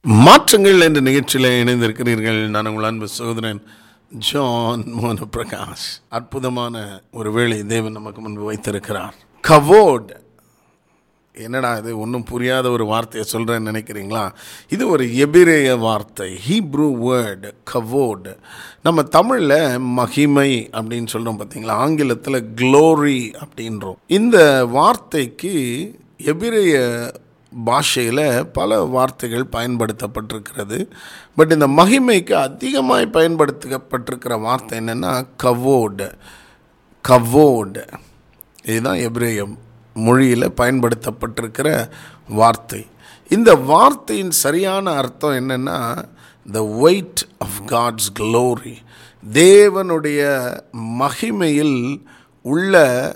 மாற்றங்கள் என்ற நிகழ்ச்சியில் இணைந்திருக்கிறீர்கள் நான் உங்கள் அன்பு சகோதரன் ஜான் மோன பிரகாஷ் அற்புதமான ஒரு வேளை தேவன் நமக்கு முன்பு வைத்திருக்கிறார் கவோட் என்னடா இது ஒன்றும் புரியாத ஒரு வார்த்தையை சொல்கிறேன்னு நினைக்கிறீங்களா இது ஒரு எபிரேய வார்த்தை ஹீப்ரூ வேர்டு கவோட் நம்ம தமிழில் மகிமை அப்படின்னு சொல்கிறோம் பார்த்தீங்களா ஆங்கிலத்தில் க்ளோரி அப்படின்றோம் இந்த வார்த்தைக்கு எபிரேய பாஷையில் பல வார்த்தைகள் பயன்படுத்தப்பட்டிருக்கிறது பட் இந்த மகிமைக்கு அதிகமாய் பயன்படுத்தப்பட்டிருக்கிற வார்த்தை என்னென்னா கவோடு கவோடு இதுதான் எபிரேய மொழியில் பயன்படுத்தப்பட்டிருக்கிற வார்த்தை இந்த வார்த்தையின் சரியான அர்த்தம் என்னென்னா the weight of God's glory தேவனுடைய மகிமையில் உள்ள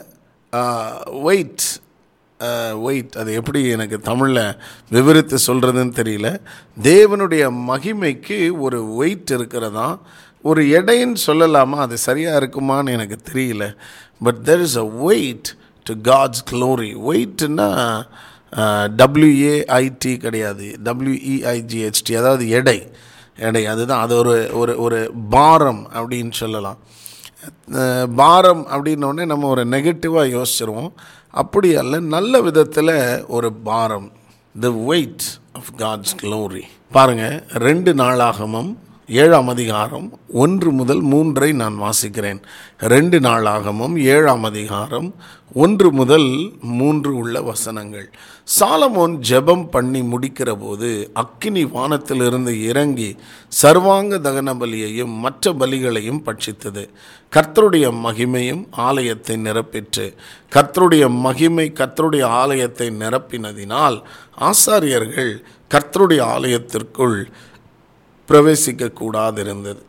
வெயிட் வெயிட் அது எப்படி எனக்கு தமிழில் விவரித்து சொல்கிறதுன்னு தெரியல தேவனுடைய மகிமைக்கு ஒரு வெயிட் இருக்கிறதா ஒரு எடைன்னு சொல்லலாமா அது சரியாக இருக்குமான்னு எனக்கு தெரியல but there is a weight to God's glory வெயிட்னா டபிள்யூஏஐடி கிடையாது டபிள்யூஇஐஜிஹெச்டி அதாவது எடை எடை அதுதான் அது ஒரு ஒரு ஒரு பாரம் அப்படின்னு சொல்லலாம் பாரம் அப்படின்னோடனே நம்ம ஒரு நெகட்டிவாக யோசிச்சிருவோம் அப்படி அல்ல நல்ல விதத்தில் ஒரு பாரம் the weight of God's glory பாருங்கள் ரெண்டு நாளாகமும் ஏழாம் அதிகாரம் ஒன்று முதல் மூன்றை நான் வாசிக்கிறேன் ரெண்டு நாளாகமும் ஏழாம் அதிகாரம் ஒன்று முதல் மூன்று உள்ள வசனங்கள் சாலமோன் ஜெபம் பண்ணி முடிக்கிற போது அக்கினி வானத்திலிருந்து இறங்கி சர்வாங்க தகன பலியையும் மற்ற பலிகளையும் பட்சித்தது கர்த்தருடைய மகிமையும் ஆலயத்தை நிரப்பிற்று கர்த்தருடைய மகிமை கர்த்தருடைய ஆலயத்தை நிரப்பினதினால் ஆசாரியர்கள் கர்த்தருடைய ஆலயத்திற்குள் பிரவேசிக்க கூடாதிருந்தது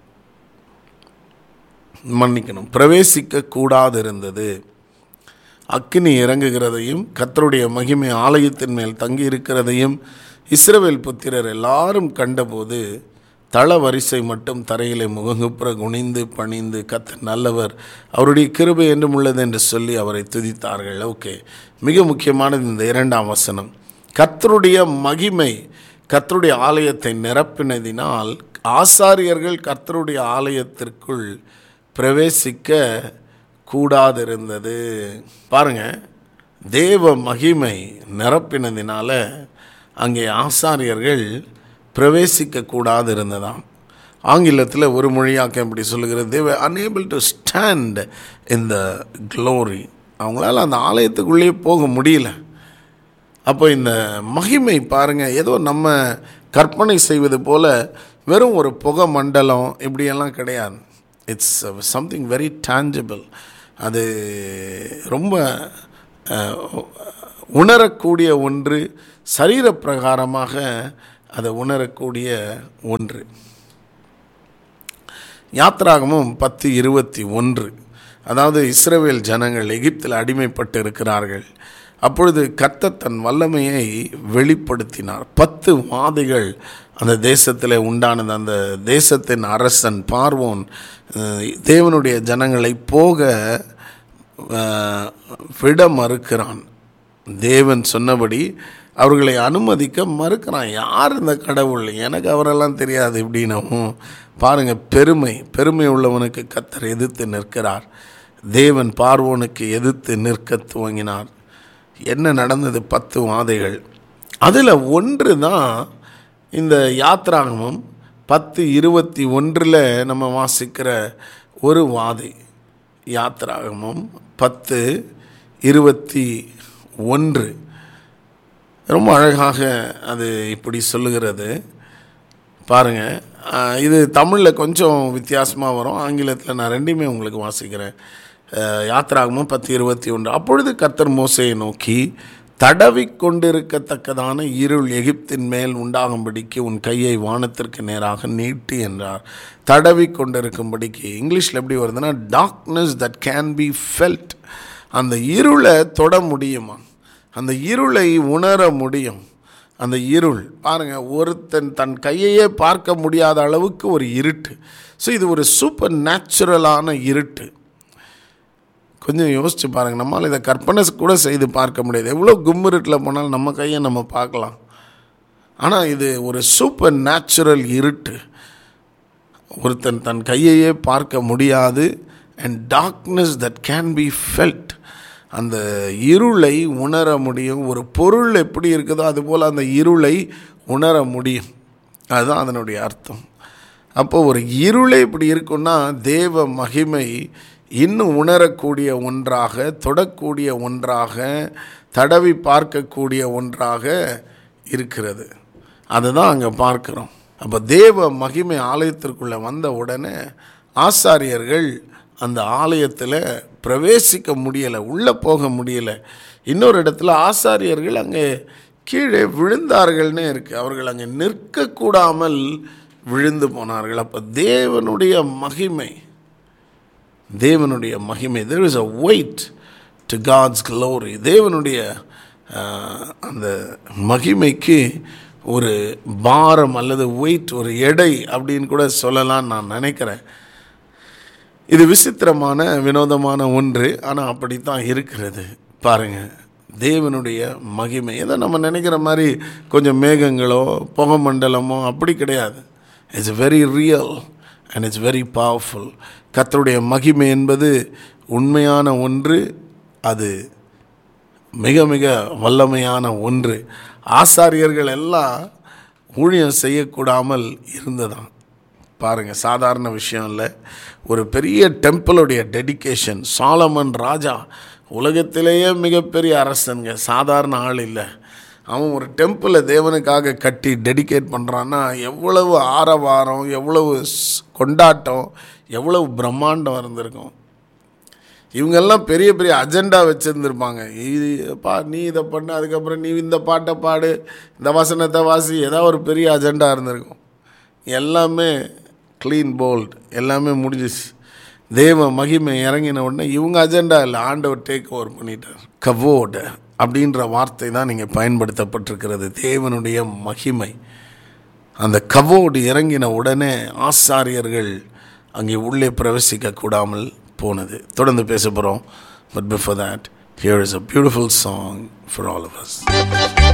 மன்னிக்கணும் பிரவேசிக்க கூடாதிருந்தது அக்கினி இறங்குகிறதையும் கத்தருடைய மகிமை ஆலயத்தின் மேல் தங்கி இருக்கிறதையும் இஸ்ரவேல் புத்திரர் எல்லாரும் கண்டபோது தள வரிசை மட்டும் தரையிலே முகங்குப்புற குனிந்து பணிந்து கத்த நல்லவர் அவருடைய கிருபை என்றும் உள்ளது என்று சொல்லி அவரை துதித்தார்கள் ஓகே மிக முக்கியமானது இந்த இரண்டாம் வசனம் கத்தருடைய மகிமை கர்த்தருடைய ஆலயத்தை நிரப்பினதினால் ஆசாரியர்கள் கர்த்தருடைய ஆலயத்திற்குள் பிரவேசிக்க கூடாதிருந்தது பாருங்க தேவ மகிமை நிரப்பினதினால அங்கே ஆசாரியர்கள் பிரவேசிக்க கூடாது இருந்ததாம் ஆங்கிலத்தில் ஒரு மொழியாக்கம் இப்படி சொல்லுகிறது தேவ unable to stand in the glory அவங்களால அந்த ஆலயத்துக்குள்ளேயே போக முடியல அப்போ இந்த மகிமை பாருங்கள் ஏதோ நம்ம கற்பனை செய்வது போல் வெறும் ஒரு புகை மண்டலம் இப்படியெல்லாம் கிடையாது இட்ஸ் சம்திங் வெரி டேஞ்சபிள் அது ரொம்ப உணரக்கூடிய ஒன்று சரீர பிரகாரமாக அதை உணரக்கூடிய ஒன்று யாத்ராகமும் பத்து இருபத்தி ஒன்று அதாவது இஸ்ரேவேல் ஜனங்கள் எகிப்தில் அடிமைப்பட்டு இருக்கிறார்கள் அப்பொழுது கத்த தன் வல்லமையை வெளிப்படுத்தினார் பத்து வாதைகள் அந்த தேசத்தில் உண்டானது அந்த தேசத்தின் அரசன் பார்வோன் தேவனுடைய ஜனங்களை போக விட மறுக்கிறான் தேவன் சொன்னபடி அவர்களை அனுமதிக்க மறுக்கிறான் யார் இந்த கடவுள் எனக்கு அவரெல்லாம் தெரியாது இப்படின்னவும் பாருங்கள் பெருமை பெருமை உள்ளவனுக்கு கத்தர் எதிர்த்து நிற்கிறார் தேவன் பார்வோனுக்கு எதிர்த்து நிற்க துவங்கினார் என்ன நடந்தது பத்து வாதைகள் அதில் ஒன்று தான் இந்த யாத்ராகமம் பத்து இருபத்தி ஒன்றில் நம்ம வாசிக்கிற ஒரு வாதை யாத்ராகமம் பத்து இருபத்தி ஒன்று ரொம்ப அழகாக அது இப்படி சொல்லுகிறது பாருங்கள் இது தமிழில் கொஞ்சம் வித்தியாசமாக வரும் ஆங்கிலத்தில் நான் ரெண்டுமே உங்களுக்கு வாசிக்கிறேன் யாத்திராகமும் பத்து இருபத்தி ஒன்று அப்பொழுது கர்த்தர் மோசையை நோக்கி தடவி கொண்டிருக்கத்தக்கதான இருள் எகிப்தின் மேல் உண்டாகும்படிக்கு உன் கையை வானத்திற்கு நேராக நீட்டு என்றார் தடவி கொண்டிருக்கும்படிக்கு இங்கிலீஷில் எப்படி வருதுன்னா darkness that can be felt அந்த இருளை தொட முடியுமா அந்த இருளை உணர முடியும் அந்த இருள் பாருங்கள் ஒருத்தன் தன் கையையே பார்க்க முடியாத அளவுக்கு ஒரு இருட்டு ஸோ இது ஒரு சூப்பர் நேச்சுரலான இருட்டு கொஞ்சம் யோசிச்சு பாருங்கள் நம்மளால் இதை கற்பனை கூட செய்து பார்க்க முடியாது எவ்வளோ கும்மிருட்டில் போனாலும் நம்ம கையை நம்ம பார்க்கலாம் ஆனால் இது ஒரு சூப்பர் நேச்சுரல் இருட்டு ஒருத்தன் தன் கையையே பார்க்க முடியாது and darkness that can be felt அந்த இருளை உணர முடியும் ஒரு பொருள் எப்படி இருக்குதோ அதுபோல் அந்த இருளை உணர முடியும் அதுதான் அதனுடைய அர்த்தம் அப்போ ஒரு இருளை இப்படி இருக்குன்னா தேவ மகிமை இன்னும் உணரக்கூடிய ஒன்றாக தொடக்கூடிய ஒன்றாக தடவி பார்க்கக்கூடிய ஒன்றாக இருக்கிறது அதுதான் அங்கே பார்க்குறோம் அப்போ தேவ மகிமை ஆலயத்திற்குள்ளே வந்த உடனே ஆசாரியர்கள் அந்த ஆலயத்தில் பிரவேசிக்க முடியலை உள்ளே போக முடியலை இன்னொரு இடத்துல ஆசாரியர்கள் அங்கே கீழே விழுந்தார்கள்னே இருக்குது அவர்கள் அங்கே நிற்கக்கூடாமல் விழுந்து போனார்கள் அப்போ தேவனுடைய மகிமை தேவனுடைய மகிமை there is a weight to God's glory தேவனுடைய அந்த மகிமைக்கு ஒரு பாரம் அல்லது வெயிட் ஒரு எடை அப்படின்னு கூட சொல்லலாம் நான் நினைக்கிறேன் இது விசித்திரமான வினோதமான ஒன்று ஆனால் அப்படித்தான் இருக்கிறது பாருங்கள் தேவனுடைய மகிமை ஏதோ நம்ம நினைக்கிற மாதிரி கொஞ்சம் மேகங்களோ புகை மண்டலமோ அப்படி கிடையாது it's very real and it's very powerful கத்தருடைய மகிமை என்பது உண்மையான ஒன்று அது மிக மிக வல்லமையான ஒன்று ஆசாரியர்கள் எல்லாம் ஊழியம் செய்யக்கூடாமல் இருந்ததான் பாருங்கள் சாதாரண விஷயம் இல்லை ஒரு பெரிய டெம்பிளுடைய டெடிக்கேஷன் சாலமன் ராஜா உலகத்திலேயே மிகப்பெரிய அரசனுங்க சாதாரண ஆள் இல்லை அவன் ஒரு டெம்பிளை தேவனுக்காக கட்டி டெடிகேட் பண்ணுறான்னா எவ்வளவு ஆரவாரம் எவ்வளவு கொண்டாட்டம் எவ்வளவு பிரம்மாண்டம் இருந்திருக்கும் இவங்கெல்லாம் பெரிய பெரிய அஜெண்டா வச்சுருந்துருப்பாங்க இது பா நீ இதை பண்ணு அதுக்கப்புறம் நீ இந்த பாட்டை பாடு இந்த வசனத்தை வாசி ஏதாவது ஒரு பெரிய அஜெண்டா இருந்திருக்கும் எல்லாமே க்ளீன் போல்ட் எல்லாமே முடிஞ்சிச்சு தேவ மகிமை இறங்கின உடனே இவங்க அஜெண்டா இல்லை ஆண்டவர் டேக் ஓவர் பண்ணிட்டார் கவோடு அப்படின்ற வார்த்தை தான் நீங்கள் பயன்படுத்தப்பட்டிருக்கிறது தேவனுடைய மகிமை அந்த கவோடு இறங்கின உடனே ஆசாரியர்கள் அங்கே உள்ளே பிரவேசிக்க கூடாமல் போனது தொடர்ந்து பேச போகிறோம் but before that here is a beautiful song for all of as